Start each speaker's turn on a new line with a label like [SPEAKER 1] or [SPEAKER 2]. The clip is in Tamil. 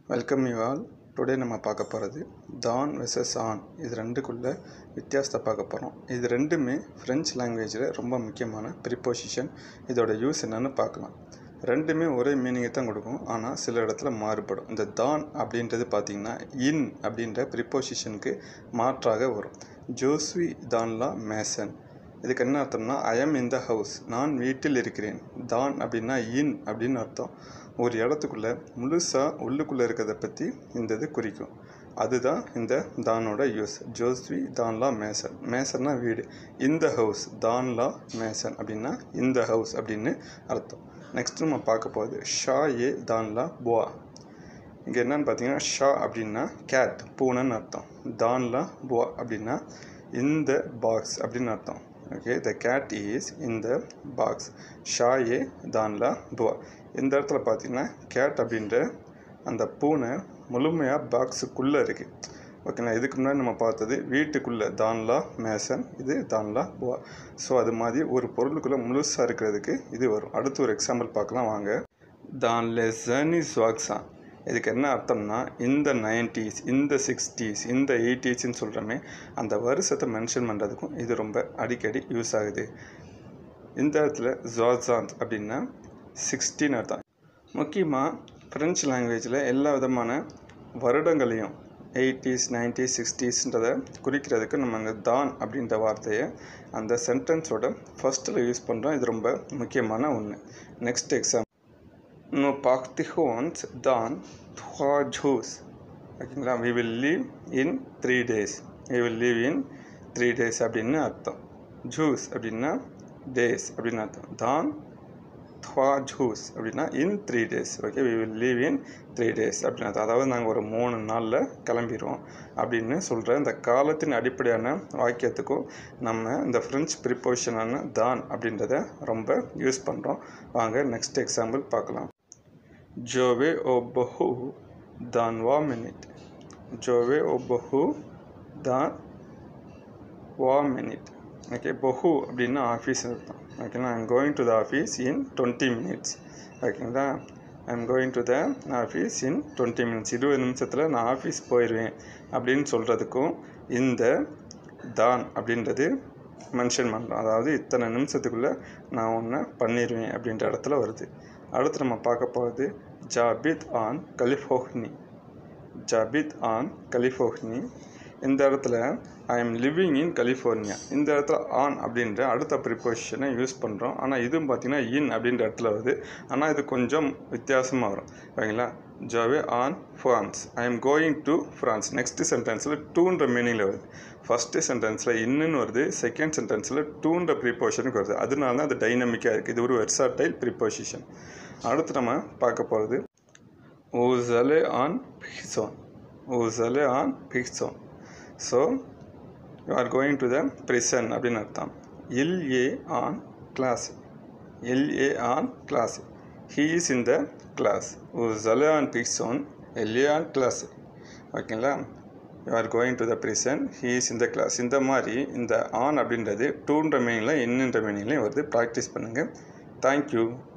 [SPEAKER 1] வெல்கம் யூ ஆல் டுடே நம்ம பார்க்க போகிறது தான் வெசஸ் ஆன் இது ரெண்டுக்குள்ள வித்தியாசத்தை பார்க்க போகிறோம் இது ரெண்டுமே ஃப்ரெஞ்ச் லாங்குவேஜில் ரொம்ப முக்கியமான ப்ரிப்போசிஷன் இதோட யூஸ் என்னன்னு பார்க்கலாம் ரெண்டுமே ஒரே மீனிங்கை தான் கொடுக்கும் ஆனால் சில இடத்துல மாறுபடும் இந்த தான் அப்படின்றது பார்த்திங்கன்னா இன் அப்படின்ற ப்ரிப்போசிஷனுக்கு மாற்றாக வரும் ஜோஸ்வி தான்லா மேசன் இதுக்கு என்ன அர்த்தம்னா I am in the house நான் வீட்டில் இருக்கிறேன் தான் அப்படின்னா இன் அப்படின்னு அர்த்தம் ஒரு இடத்துக்குள்ளே முழுசாக உள்ளுக்குள்ளே இருக்கிறத பற்றி இந்த இது குறிக்கும் அதுதான் இந்த தானோட யூஸ் ஜோஸ்வி தான்லா மேசன் மேசன்னா வீடு இந்த ஹவுஸ் தான்லா மேசன் அப்படின்னா இந்த ஹவுஸ் அப்படின்னு அர்த்தம் நெக்ஸ்ட் நம்ம பார்க்க போகுது ஷா ஏ தான்லா புவா இங்கே என்னன்னு பார்த்தீங்கன்னா ஷா அப்படின்னா கேட் பூனைன்னு அர்த்தம் தான்லா புவா அப்படின்னா இந்த பாக்ஸ் அப்படின்னு அர்த்தம் ஓகே த கேட் இஸ் இந்த பாக்ஸ் ஷா ஏ தான்லா புவா இந்த இடத்துல பார்த்தீங்கன்னா கேட் அப்படின்ற அந்த பூனை முழுமையாக பாக்ஸுக்குள்ளே இருக்குது ஓகேங்களா இதுக்கு முன்னாடி நம்ம பார்த்தது வீட்டுக்குள்ளே தான்லா மேசன் இது தான்லா புவா ஸோ அது மாதிரி ஒரு பொருளுக்குள்ளே முழுசாக இருக்கிறதுக்கு இது வரும் அடுத்து ஒரு எக்ஸாம்பிள் பார்க்கலாம் வாங்க தான் லெசனி ஸ்வாக்ஸான் இதுக்கு என்ன அர்த்தம்னா இந்த நைன்டிஸ் இந்த சிக்ஸ்டீஸ் இந்த எயிட்டிஸ்ன்னு சொல்கிறோமே அந்த வருஷத்தை மென்ஷன் பண்ணுறதுக்கும் இது ரொம்ப அடிக்கடி யூஸ் ஆகுது இந்த இடத்துல ஜாசாந்த் அப்படின்னா சிக்ஸ்டீன் அர்த்தம் முக்கியமாக ஃப்ரெஞ்ச் லாங்குவேஜில் எல்லா விதமான வருடங்களையும் எயிட்டிஸ் நைன்டிஸ் சிக்ஸ்டீஸ்ன்றதை குறிக்கிறதுக்கு நம்ம அந்த தான் அப்படின்ற வார்த்தையை அந்த சென்டென்ஸோட ஃபஸ்ட்டில் யூஸ் பண்ணுறோம் இது ரொம்ப முக்கியமான ஒன்று next exam No participations dan trois jours. ஓகேங்களா we will leave in three days we will leave in three days அப்படின்னு அர்த்தம் ஜூஸ் அப்படின்னா டேஸ் அப்படின்னு அர்த்தம் தான் துவா ஜூஸ் அப்படின்னா in three days okay we will leave in three days அப்படின்னு அர்த்தம் அதாவது நாங்கள் ஒரு மூணு நாளில் கிளம்பிடுவோம் அப்படின்னு சொல்கிற இந்த காலத்தின் அடிப்படையான வாக்கியத்துக்கும் நம்ம இந்த ஃப்ரெஞ்ச் ப்ரிப்போஷனான தான் அப்படின்றத ரொம்ப யூஸ் பண்ணுறோம் வாங்க நெக்ஸ்ட் எக்ஸாம்பிள் பார்க்கலாம் ஜோவே ஓ பஹு தான் வா மினிட் ஜோவே ஓ பஹு தான் வா மினிட் ஓகே பஹு அப்படின்னா ஆஃபீஸ் அர்த்தம் ஓகேங்களா I'm going to the office in twenty minutes ஓகேங்களா I'm going to the office in twenty minutes இருபது நிமிஷத்தில் நான் ஆஃபீஸ் போயிடுவேன் அப்படின்னு சொல்கிறதுக்கும் இந்த தான் அப்படின்றது மென்ஷன் பண்ணுறோம் அதாவது இத்தனை நிமிஷத்துக்குள்ளே நான் ஒன்று பண்ணிடுவேன் அப்படின்ற இடத்துல வருது அடுத்து நம்ம பார்க்க போகிறது ஜாபித் ஆன் கலிஃபோஹ்னி ஜாபித் ஆன் கலிஃபோர்னி இந்த இடத்துல I am living in California இந்த இடத்துல ஆன் அப்படின்ற அடுத்த ப்ரிப்போசிஷனை யூஸ் பண்ணுறோம் ஆனால் இதுவும் பார்த்திங்கன்னா இன் அப்படின்ற இடத்துல வருது ஆனால் இது கொஞ்சம் வித்தியாசமாக வரும் ஓகேங்களா ஜாவே ஆன் ஃப்ரான்ஸ் I am going to France next சென்டென்ஸில் டூன்ற மீனிங்கில் வருது ஃபஸ்ட்டு சென்டென்ஸில் இன்னுன்னு வருது செகண்ட் சென்டென்ஸில் டூன்ற ப்ரிப்போஷனுக்கு வருது அதனால தான் அது டைனமிக்காக இருக்குது இது ஒரு வெர்சாட்டைல் ப்ரிப்போசிஷன் அடுத்து நம்ம பார்க்க போகிறது Vous allez en prison. Vous allez en prison. So, you are going to the prison அப்படின்னு அர்த்தம் இல் ஏ ஆன் கிளாஸ் இல் ஏ ஆன் கிளாஸ் he is in the class Vous allez en prison. எல் ஏ ஆன் கிளாஸ் ஓகேங்களா you are going to the prison he is இந்த கிளாஸ் இந்த மாதிரி இந்த ஆன் அப்படின்றது டூன்ற மீனிங்ல இன்னுன்ற மீனிங்லையும் வருது ப்ராக்டிஸ் பண்ணுங்கள் தேங்க்யூ